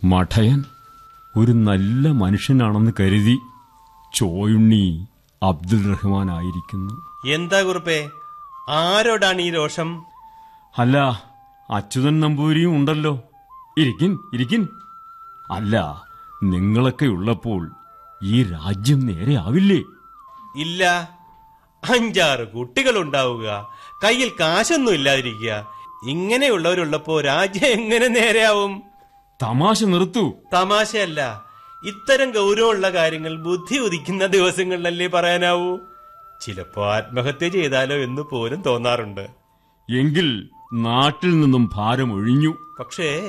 മഠയൻ ഒരു നല്ല മനുഷ്യനാണെന്ന് കരുതി ചോയുണ്ണി അബ്ദുൽ റഹ്മാൻ ആയിരിക്കുന്നു എന്താ കുറുപ്പേ ആരോടാണ് ഈ രോഷം അല്ല അച്യുതൻ നമ്പൂരിയും ഉണ്ടല്ലോ ഇരിക്കിൻ ഇരിക്കിൻ അല്ല നിങ്ങളൊക്കെ ഉള്ളപ്പോൾ ഈ രാജ്യം നേരെ ആവില്ലേ ഇല്ല അഞ്ചാറ് കുട്ടികളുണ്ടാവുക കയ്യിൽ കാശൊന്നും ഇല്ലാതിരിക്കുക ഇങ്ങനെയുള്ളവരുള്ളപ്പോ രാജ്യം എങ്ങനെ നേരെയാവും തമാശ നിർത്തു തമാശയല്ല ഇത്തരം ഗൗരവമുള്ള കാര്യങ്ങൾ ബുദ്ധി ഉദിക്കുന്ന ദിവസങ്ങളിലല്ലേ പറയാനാവൂ ചിലപ്പോ ആത്മഹത്യ ചെയ്താലോ എന്ന് പോലും തോന്നാറുണ്ട് എങ്കിൽ നാട്ടിൽ നിന്നും ഭാരം ഒഴിഞ്ഞു പക്ഷേ